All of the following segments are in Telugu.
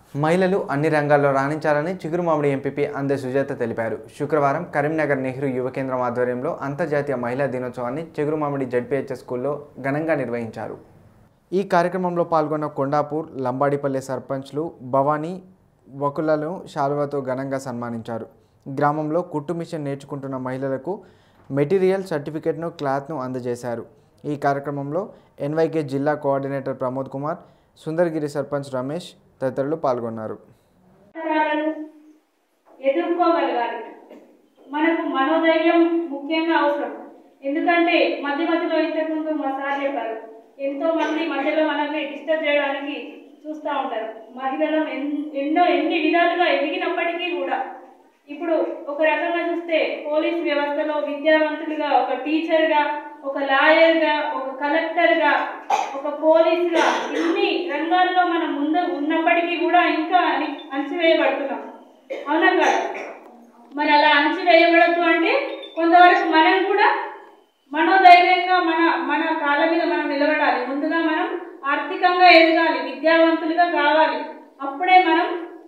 మహిళలు అన్ని రంగాల్లో రాణించాలని చిగురుమామిడి ఎంపీపీ అందే సుజాత తెలిపారు శుక్రవారం కరీంనగర్ నెహ్రూ యువ కేంద్రం ఆధ్వర్యంలో అంతర్జాతీయ మహిళా దినోత్సవాన్ని చిగురుమామిడి జడ్పీహెచ్ఎస్ స్కూల్లో ఘనంగా నిర్వహించారు ఈ కార్యక్రమంలో పాల్గొన్న కొండాపూర్ లంబాడిపల్లె సర్పంచ్లు భవానీ వకులను శాలువతో ఘనంగా సన్మానించారు గ్రామంలో కుట్టు మిషన్ నేర్చుకుంటున్న మహిళలకు మెటీరియల్ సర్టిఫికెట్ను క్లాత్ను అందజేశారు ఈ కార్యక్రమంలో ఎన్వైకే జిల్లా కోఆర్డినేటర్ ప్రమోద్ కుమార్ సుందరగిరి సర్పంచ్ రమేష్ తదితరులు పాల్గొన్నారు అవసరాలను ఎదుర్కోగలగాలి మనకు మనోధైర్యం ముఖ్యంగా అవసరం ఎందుకంటే మధ్య మధ్యలో ఇంతకుముందు మా సార్ చెప్పారు ఎంతో మంది మధ్యలో మనల్ని డిస్టర్బ్ చేయడానికి చూస్తూ ఉంటారు మహిళలు ఎన్- ఎన్నో ఎన్ని విధాలుగా ఎదిగినప్పటికీ కూడా ఇప్పుడు ఒక రకంగా చూస్తే పోలీస్ వ్యవస్థలో విద్యావంతులుగా ఒక టీచర్గా ఒక లాయర్గా ఒక కలెక్టర్గా ఒక పోలీసుగా ఇన్ని రంగాల్లో మనం ముందు ఉన్నప్పటికీ కూడా ఇంకా అని- అణచివేయబడుతున్నాం అవునా కాదు మరి అలా అణచివేయబడద్దు అంటే కొంతవరకు మనం కూడా మనోధైర్యంగా మన మన కాళ్ళ మీద మనం నిలబడాలి ముందుగా మనం ఆర్థికంగా ఎదగాలి విద్యావంతులుగా కావాలి అప్పుడే మనం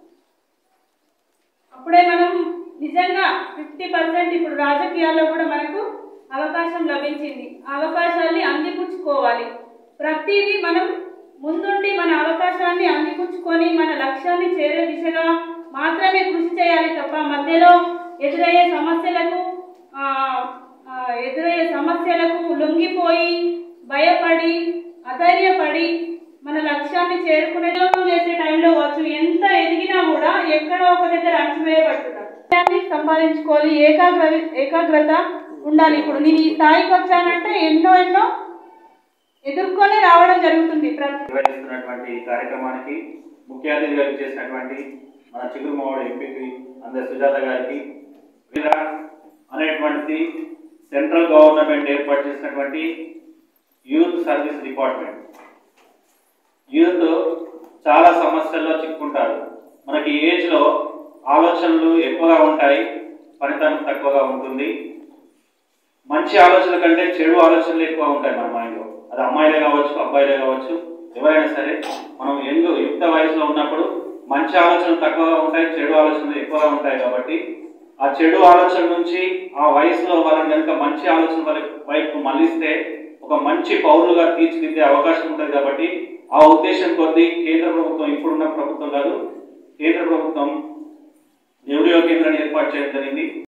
అప్పుడే మనం నిజంగా ఫిఫ్టీ పర్సెంట్ ఇప్పుడు రాజకీయాల్లో కూడా మనకు అవకాశం లభించింది ఆ అవకాశాన్ని అందిపుచ్చుకోవాలి ప్రతిదీ మనం ముందుండి మన అవకాశాన్ని అందిపుచ్చుకొని మన లక్ష్యాన్ని చేరే దిశగా మాత్రమే కృషి చేయాలి తప్ప మధ్యలో ఎదురయ్యే సమస్యలకు ఆ, ఆ, ఎదురయ్యే సమస్యలకు లొంగిపోయి భయపడి అధైర్యపడి మన లక్ష్యాన్ని చేరుకునే ఉద్యోగం చేసే టైంలో వచ్చు ఎంత ఎదిగినా కూడా ఎక్కడో ఒక దగ్గర అణచివేయబడుతున్నారు లక్ష్యాన్ని సంపాదించుకోవాలి ఏకాగ్ర ఏకాగ్రత ఉండాలి ఇప్పుడు నేను ఈ స్థాయికి వచ్చానంటే ఎన్నో ఎన్నో ఎదుర్కొని రావడం జరుగుతుంది ప్రతి నిర్వహిస్తున్నటువంటి ఈ కార్యక్రమానికి ముఖ్య అతిథిగా చేసినటువంటి మన చిగురుమావాడు ఎంపీపీ అందరి సుజాత గారికి వీరా అనేటువంటిది సెంట్రల్ గవర్నమెంట్ ఏర్పాటు చేసినటువంటి యూత్ సర్వీస్ డిపార్ట్మెంట్ యూత్ చాలా సమస్యల్లో చిక్కుంటారు మనకి ఏజ్లో ఆలోచనలు ఎక్కువగా ఉంటాయి ఫలితం తక్కువగా ఉంటుంది మంచి ఆలోచనల కంటే చెడు ఆలోచనలు ఎక్కువ ఉంటాయి మన మైండ్లో అది అమ్మాయిలే కావచ్చు అబ్బాయిలే కావచ్చు ఎవరైనా సరే మనం ఎందు యుక్త వయసులో ఉన్నప్పుడు మంచి ఆలోచనలు తక్కువగా ఉంటాయి చెడు ఆలోచనలు ఎక్కువగా ఉంటాయి కాబట్టి ఆ చెడు ఆలోచన నుంచి ఆ వయసులో వాళ్ళని కనుక మంచి ఆలోచన వాళ్ళ వైపు మళ్ళిస్తే ఒక మంచి పౌరులుగా తీర్చిదిద్దే అవకాశం ఉంటుంది కాబట్టి ఆ ఉద్దేశం కొద్దీ కేంద్ర ప్రభుత్వం ఇప్పుడున్న ప్రభుత్వం కాదు కేంద్ర ప్రభుత్వం నెహ్రూ యువ కేంద్రాన్ని ఏర్పాటు చేయడం జరిగింది